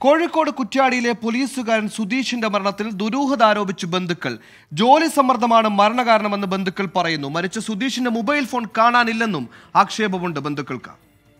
കോഴിക്കോട് കുറ്റ്യാടിയിലെ പോലീസുകാരൻ സുധീഷിന്റെ മരണത്തിൽ ദുരൂഹത ആരോപിച്ച് ബന്ധുക്കൾ ജോലി സമ്മർദ്ദമാണ് മരണകാരണമെന്ന് ബന്ധുക്കൾ പറയുന്നു മരിച്ച സുധീഷിന്റെ മൊബൈൽ ഫോൺ കാണാനില്ലെന്നും ആക്ഷേപമുണ്ട് ബന്ധുക്കൾക്ക്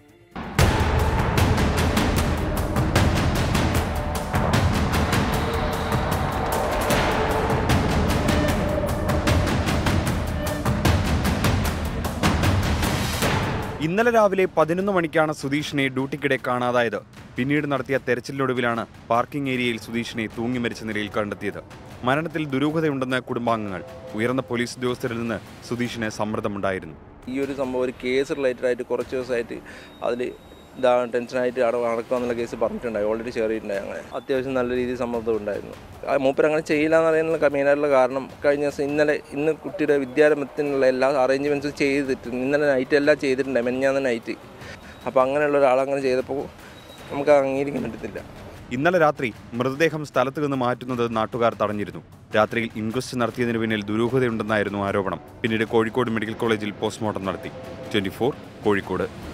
ഇന്നലെ രാവിലെ പതിനൊന്ന് മണിക്കാണ് സുധീഷിനെ ഡ്യൂട്ടിക്കിടെ കാണാതായത് പിന്നീട് നടത്തിയ തെരച്ചിലിനൊടുവിലാണ് പാർക്കിംഗ് ഏരിയയിൽ സുധീഷിനെ തൂങ്ങി മരിച്ച നിലയിൽ കണ്ടെത്തിയത് മരണത്തിൽ ദുരൂഹതയുണ്ടെന്ന് കുടുംബാംഗങ്ങൾ ഉയർന്ന പോലീസ് ഉദ്യോഗസ്ഥരിൽ നിന്ന് സുധീഷിന് സമ്മർദ്ദമുണ്ടായിരുന്നു ഈ ഒരു സംഭവം ഒരു കേസ് റിലേറ്റഡ് ആയിട്ട് കുറച്ച് ദിവസമായിട്ട് അതിൽ ഇതാണ് ടെൻഷനായിട്ട് അവിടെ നടക്കുക കേസ് പറഞ്ഞിട്ടുണ്ടായി ഓൾറെഡി ഷെയർ ചെയ്തിട്ടുണ്ടായി അങ്ങനെ അത്യാവശ്യം നല്ല രീതിയിൽ സമ്മർദ്ദം ഉണ്ടായിരുന്നു ആ മൂപ്പർ അങ്ങനെ ചെയ്യില്ല എന്ന് പറയാനുള്ള മെയിനായിട്ടുള്ള കാരണം കഴിഞ്ഞ ദിവസം ഇന്നലെ ഇന്ന് കുട്ടിയുടെ വിദ്യാരംഭത്തിനുള്ള എല്ലാ അറേഞ്ച്മെൻറ്റ്സും ചെയ്തിട്ടുണ്ട് ഇന്നലെ നൈറ്റ് എല്ലാം ചെയ്തിട്ടുണ്ടായി മെഞ്ഞാന്ന് നൈറ്റ് അപ്പോൾ അങ്ങനെയുള്ള ഒരാളങ്ങനെ ചെയ്തപ്പോൾ നമുക്ക് അംഗീകരിക്കാൻ പറ്റത്തില്ല ഇന്നലെ രാത്രി മൃതദേഹം സ്ഥലത്ത് നിന്ന് മാറ്റുന്നത് നാട്ടുകാർ തടഞ്ഞിരുന്നു രാത്രിയിൽ ഇൻക്വസ്റ്റ് നടത്തിയതിനു പിന്നിൽ ദുരൂഹതയുണ്ടെന്നായിരുന്നു ആരോപണം പിന്നീട് കോഴിക്കോട് മെഡിക്കൽ കോളേജിൽ പോസ്റ്റ്മോർട്ടം നടത്തി ട്വന്റി കോഴിക്കോട്